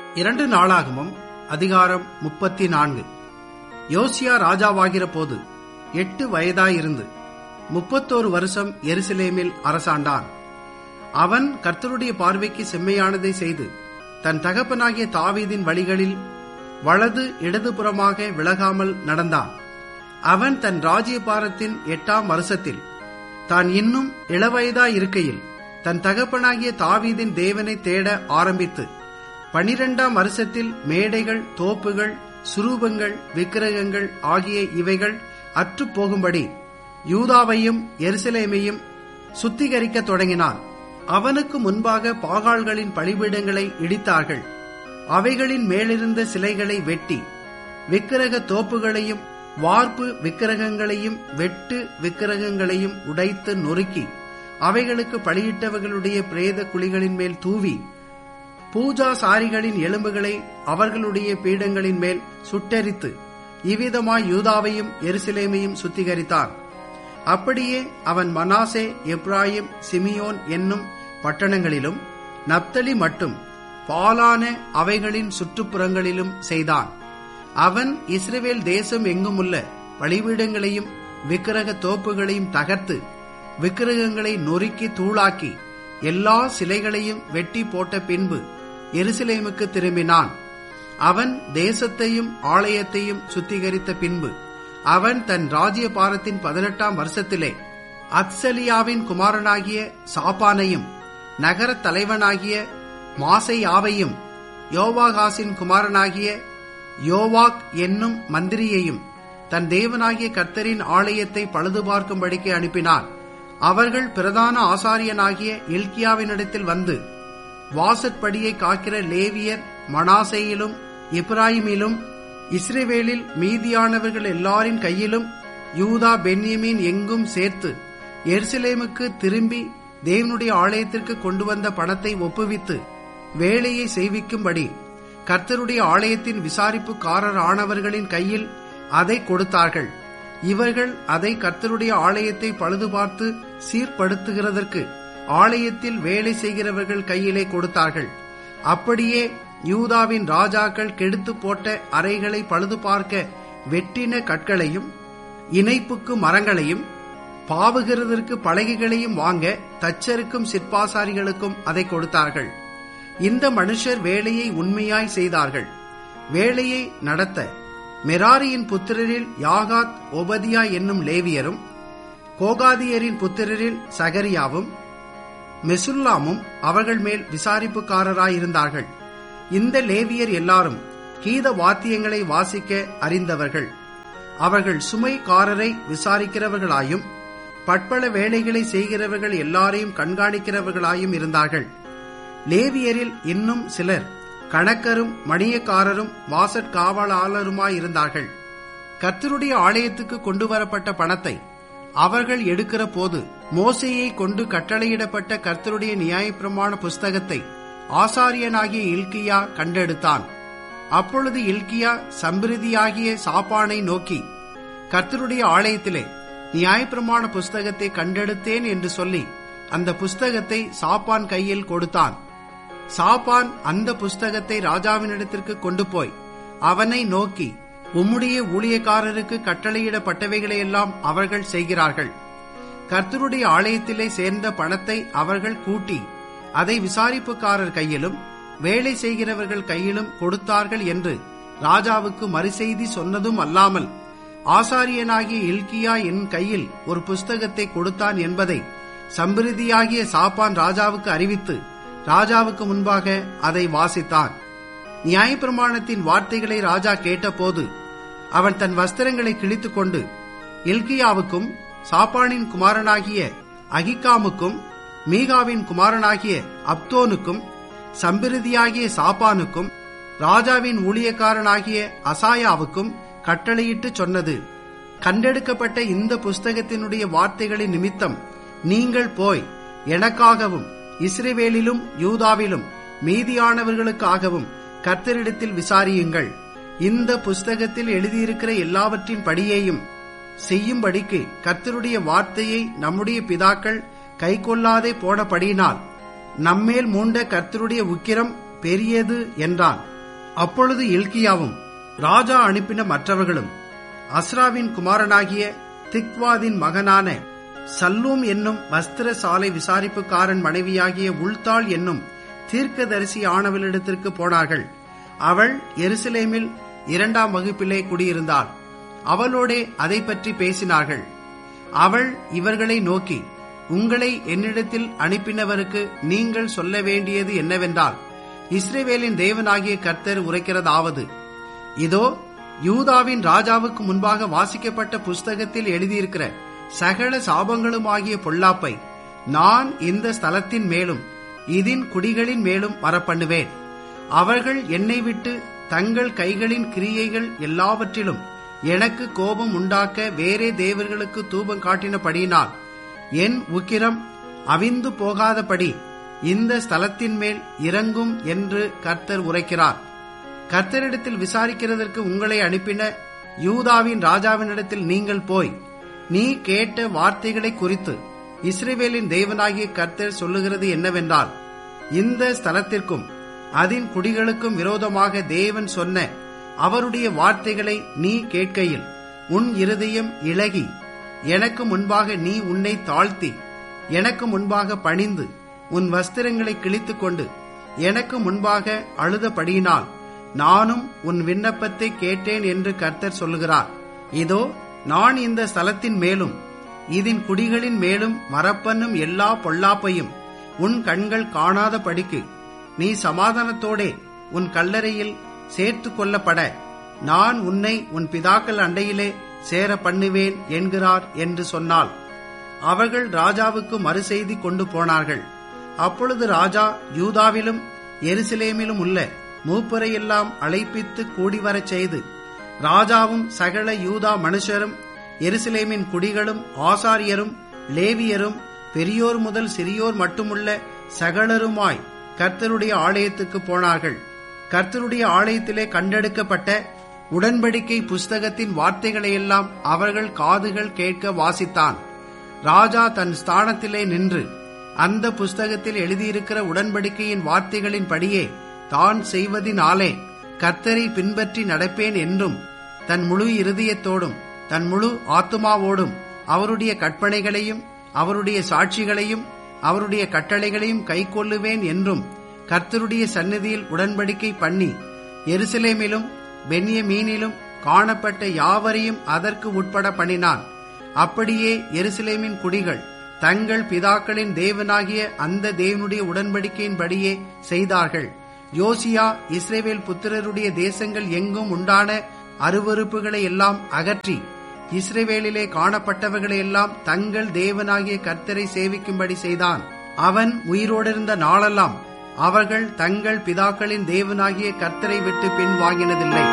இரண்டு நாளாகமும் அதிகாரம் முப்பத்தி நான்கு யோசியா ராஜாவாகிற போது எட்டு வயதாயிருந்து முப்பத்தோரு வருஷம் எருசலேமில் அரசாண்டான் அவன் கர்த்தருடைய பார்வைக்கு செம்மையானதை செய்து தன் தகப்பனாகிய தாவீதின் வழிகளில் வலது இடதுபுறமாக விலகாமல் நடந்தான் அவன் தன் ராஜ்யபாரத்தின் எட்டாம் வருஷத்தில் தான் இன்னும் இளவயதாய் இருக்கையில் தன் தகப்பனாகிய தாவீதின் தேவனை தேட ஆரம்பித்து பனிரெண்டாம் வருஷத்தில் மேடைகள் தோப்புகள் சுரூபங்கள் விக்கிரகங்கள் ஆகிய இவைகள் அற்று போகும்படி யூதாவையும் எருசலேமையும் சுத்திகரிக்க தொடங்கினான் அவனுக்கு முன்பாக பாகால்களின் பலிபீடங்களை இடித்தார்கள் அவைகளின் மேலிருந்த சிலைகளை வெட்டி விக்கிரக தோப்புகளையும் வார்ப்பு விக்கிரகங்களையும் வெட்டு விக்கிரகங்களையும் உடைத்து நொறுக்கி அவைகளுக்கு பலியிட்டவர்களுடைய பிரேத குழிகளின் மேல் தூவி பூஜாசாரிகளின் எலும்புகளை அவர்களுடைய பீடங்களின் மேல் சுட்டெரித்து இவ்விதமாய் யூதாவையும் எருசலேமையும் சுத்திகரித்தான் அப்படியே அவன் மனாசே எப்ராயிம் சிமியோன் என்னும் பட்டணங்களிலும் நப்தலி மட்டும் பாலான அவைகளின் சுற்றுப்புறங்களிலும் செய்தான் அவன் இஸ்ரேல் தேசம் எங்குமுள்ள பலிபீடங்களையும் விக்கிரக தோப்புகளையும் தகர்த்து விக்கிரகங்களை நொறுக்கி தூளாக்கி எல்லா சிலைகளையும் வெட்டி போட்ட பின்பு எருசலேமுக்கு திரும்பினான் அவன் தேசத்தையும் ஆலயத்தையும் சுத்திகரித்த பின்பு அவன் தன் ராஜ்ய பாரத்தின் பதினெட்டாம் வருஷத்திலே அத்சலியாவின் குமாரனாகிய சாப்பானையும் நகர தலைவனாகிய மாசையாவையும் யோவாகாசின் குமாரனாகிய யோவாக் என்னும் மந்திரியையும் தன் தேவனாகிய கர்த்தரின் ஆலயத்தை பழுது பார்க்கும்படிக்கு அனுப்பினான் அவர்கள் பிரதான ஆசாரியனாகிய இல்கியாவினிடத்தில் வந்து வாசற்படியை காக்கிற லேவியர் மனாசையிலும் இப்ராஹிமிலும் இஸ்ரேவேலில் மீதியானவர்கள் எல்லாரின் கையிலும் யூதா பென்யமீன் எங்கும் சேர்த்து எருசலேமுக்கு திரும்பி தேவனுடைய ஆலயத்திற்கு கொண்டு வந்த பணத்தை ஒப்புவித்து வேலையை செய்விக்கும்படி கர்த்தருடைய ஆலயத்தின் விசாரிப்புக்காரர் ஆனவர்களின் கையில் அதை கொடுத்தார்கள் இவர்கள் அதை கர்த்தருடைய ஆலயத்தை பழுது பார்த்து சீர்படுத்துகிறதற்கு ஆலயத்தில் வேலை செய்கிறவர்கள் கையிலே கொடுத்தார்கள் அப்படியே யூதாவின் ராஜாக்கள் கெடுத்து போட்ட அறைகளை பழுது பார்க்க வெட்டின கற்களையும் இணைப்புக்கு மரங்களையும் பாவுகிறதற்கு பலகைகளையும் வாங்க தச்சருக்கும் சிற்பாசாரிகளுக்கும் அதை கொடுத்தார்கள் இந்த மனுஷர் வேலையை உண்மையாய் செய்தார்கள் வேலையை நடத்த மெராரியின் புத்திரரில் யாகாத் ஒபதியா என்னும் லேவியரும் கோகாதியரின் புத்திரரில் சகரியாவும் மெசுல்லாமும் அவர்கள் மேல் விசாரிப்புக்காரராயிருந்தார்கள் இந்த லேவியர் எல்லாரும் கீத வாத்தியங்களை வாசிக்க அறிந்தவர்கள் அவர்கள் சுமைக்காரரை விசாரிக்கிறவர்களாயும் பட்பள வேலைகளை செய்கிறவர்கள் எல்லாரையும் கண்காணிக்கிறவர்களாயும் இருந்தார்கள் லேவியரில் இன்னும் சிலர் கணக்கரும் மணியக்காரரும் வாசற்காவலாளருமாயிருந்தார்கள் கர்த்தருடைய ஆலயத்துக்கு கொண்டு வரப்பட்ட பணத்தை அவர்கள் எடுக்கிற போது மோசையை கொண்டு கட்டளையிடப்பட்ட கர்த்தருடைய நியாயப்பிரமாண புஸ்தகத்தை ஆசாரியனாகிய இல்கியா கண்டெடுத்தான் அப்பொழுது இல்கியா சம்பிருதியாகிய சாப்பானை நோக்கி கர்த்தருடைய ஆலயத்திலே நியாயப்பிரமாண புஸ்தகத்தை கண்டெடுத்தேன் என்று சொல்லி அந்த புஸ்தகத்தை சாப்பான் கையில் கொடுத்தான் சாப்பான் அந்த புஸ்தகத்தை ராஜாவினிடத்திற்கு கொண்டு போய் அவனை நோக்கி உம்முடைய ஊழியக்காரருக்கு கட்டளையிடப்பட்டவைகளையெல்லாம் அவர்கள் செய்கிறார்கள் கர்த்தருடைய ஆலயத்திலே சேர்ந்த பணத்தை அவர்கள் கூட்டி அதை விசாரிப்புக்காரர் கையிலும் வேலை செய்கிறவர்கள் கையிலும் கொடுத்தார்கள் என்று ராஜாவுக்கு மறுசெய்தி சொன்னதும் அல்லாமல் ஆசாரியனாகிய இல்கியா என் கையில் ஒரு புஸ்தகத்தை கொடுத்தான் என்பதை சம்பிருதியாகிய சாப்பான் ராஜாவுக்கு அறிவித்து ராஜாவுக்கு முன்பாக அதை வாசித்தான் நியாயப்பிரமாணத்தின் வார்த்தைகளை ராஜா கேட்டபோது அவன் தன் வஸ்திரங்களை கிழித்துக் கொண்டு இல்கியாவுக்கும் சாப்பானின் குமாரனாகிய அகிகாமுக்கும் மீகாவின் குமாரனாகிய அப்தோனுக்கும் சம்பிருதியாகிய சாப்பானுக்கும் ராஜாவின் ஊழியக்காரனாகிய அசாயாவுக்கும் கட்டளையிட்டு சொன்னது கண்டெடுக்கப்பட்ட இந்த புஸ்தகத்தினுடைய வார்த்தைகளின் நிமித்தம் நீங்கள் போய் எனக்காகவும் இஸ்ரேவேலிலும் யூதாவிலும் மீதியானவர்களுக்காகவும் கர்த்தரிடத்தில் விசாரியுங்கள் இந்த புஸ்தகத்தில் எழுதியிருக்கிற எல்லாவற்றின் படியையும் செய்யும்படிக்கு கர்த்தருடைய வார்த்தையை நம்முடைய பிதாக்கள் கைக்கொள்ளாதே போனபடியினால் நம்மேல் மூண்ட கர்த்தருடைய உக்கிரம் பெரியது என்றான் அப்பொழுது இல்கியாவும் ராஜா அனுப்பின மற்றவர்களும் அஸ்ராவின் குமாரனாகிய திக்வாதின் மகனான சல்லூம் என்னும் வஸ்திர சாலை விசாரிப்புக்காரன் மனைவியாகிய உள்தாள் என்னும் தீர்க்கதரிசி ஆனவளிடத்திற்கு போனார்கள் அவள் எருசலேமில் இரண்டாம் வகுப்பிலே குடியிருந்தாள் அவளோடே அதை பற்றி பேசினார்கள் அவள் இவர்களை நோக்கி உங்களை என்னிடத்தில் அனுப்பினவருக்கு நீங்கள் சொல்ல வேண்டியது என்னவென்றால் இஸ்ரேவேலின் தேவனாகிய கர்த்தர் உரைக்கிறதாவது இதோ யூதாவின் ராஜாவுக்கு முன்பாக வாசிக்கப்பட்ட புஸ்தகத்தில் எழுதியிருக்கிற சகல சாபங்களுமாகிய பொல்லாப்பை நான் இந்த ஸ்தலத்தின் மேலும் இதின் குடிகளின் மேலும் வரப்பண்ணுவேன் அவர்கள் என்னை விட்டு தங்கள் கைகளின் கிரியைகள் எல்லாவற்றிலும் எனக்கு கோபம் உண்டாக்க வேறே தேவர்களுக்கு தூபம் காட்டினபடியினால் என் உக்கிரம் அவிந்து போகாதபடி இந்த ஸ்தலத்தின் மேல் இறங்கும் என்று கர்த்தர் உரைக்கிறார் கர்த்தரிடத்தில் விசாரிக்கிறதற்கு உங்களை அனுப்பின யூதாவின் ராஜாவினிடத்தில் நீங்கள் போய் நீ கேட்ட வார்த்தைகளை குறித்து இஸ்ரேவேலின் தேவனாகிய கர்த்தர் சொல்லுகிறது என்னவென்றால் இந்த ஸ்தலத்திற்கும் அதன் குடிகளுக்கும் விரோதமாக தேவன் சொன்ன அவருடைய வார்த்தைகளை நீ கேட்கையில் உன் இருதயம் இழகி எனக்கு முன்பாக நீ உன்னை தாழ்த்தி எனக்கு முன்பாக பணிந்து உன் வஸ்திரங்களை கிழித்துக் கொண்டு எனக்கு முன்பாக அழுதபடியினால் நானும் உன் விண்ணப்பத்தை கேட்டேன் என்று கர்த்தர் சொல்லுகிறார் இதோ நான் இந்த ஸ்தலத்தின் மேலும் இதன் குடிகளின் மேலும் மரப்பன்னும் எல்லா பொல்லாப்பையும் உன் கண்கள் காணாத படிக்கு நீ சமாதானத்தோடே உன் கல்லறையில் சேர்த்து கொள்ளப்பட நான் உன்னை உன் பிதாக்கள் அண்டையிலே சேர பண்ணுவேன் என்கிறார் என்று சொன்னாள் அவர்கள் ராஜாவுக்கு மறுசெய்தி கொண்டு போனார்கள் அப்பொழுது ராஜா யூதாவிலும் எருசலேமிலும் உள்ள மூப்பரையெல்லாம் அழைப்பித்து கூடிவரச் செய்து ராஜாவும் சகல யூதா மனுஷரும் எருசலேமின் குடிகளும் ஆசாரியரும் லேவியரும் பெரியோர் முதல் சிறியோர் மட்டுமுள்ள சகலருமாய் கர்த்தருடைய ஆலயத்துக்கு போனார்கள் கர்த்தருடைய ஆலயத்திலே கண்டெடுக்கப்பட்ட உடன்படிக்கை புஸ்தகத்தின் வார்த்தைகளையெல்லாம் அவர்கள் காதுகள் கேட்க வாசித்தான் ராஜா தன் ஸ்தானத்திலே நின்று அந்த புஸ்தகத்தில் எழுதியிருக்கிற உடன்படிக்கையின் வார்த்தைகளின் படியே தான் செய்வதினாலே கர்த்தரை பின்பற்றி நடப்பேன் என்றும் தன் முழு இருதயத்தோடும் தன் முழு ஆத்துமாவோடும் அவருடைய கற்பனைகளையும் அவருடைய சாட்சிகளையும் அவருடைய கட்டளைகளையும் கைக்கொள்ளுவேன் என்றும் கர்த்தருடைய சந்நிதியில் உடன்படிக்கை பண்ணி எருசலேமிலும் பென்யமீனிலும் காணப்பட்ட யாவரையும் அதற்கு உட்பட பண்ணினான் அப்படியே எருசலேமின் குடிகள் தங்கள் பிதாக்களின் தேவனாகிய அந்த தேவனுடைய உடன்படிக்கையின்படியே செய்தார்கள் யோசியா இஸ்ரேவேல் புத்திரருடைய தேசங்கள் எங்கும் உண்டான அருவறுப்புகளை எல்லாம் அகற்றி இஸ்ரேவேலிலே காணப்பட்டவர்களை எல்லாம் தங்கள் தேவனாகிய கர்த்தரை சேவிக்கும்படி செய்தான் அவன் உயிரோடிருந்த நாளெல்லாம் அவர்கள் தங்கள் பிதாக்களின் தேவனாகிய கர்த்தரை விட்டு பின் வாங்கினதில்லை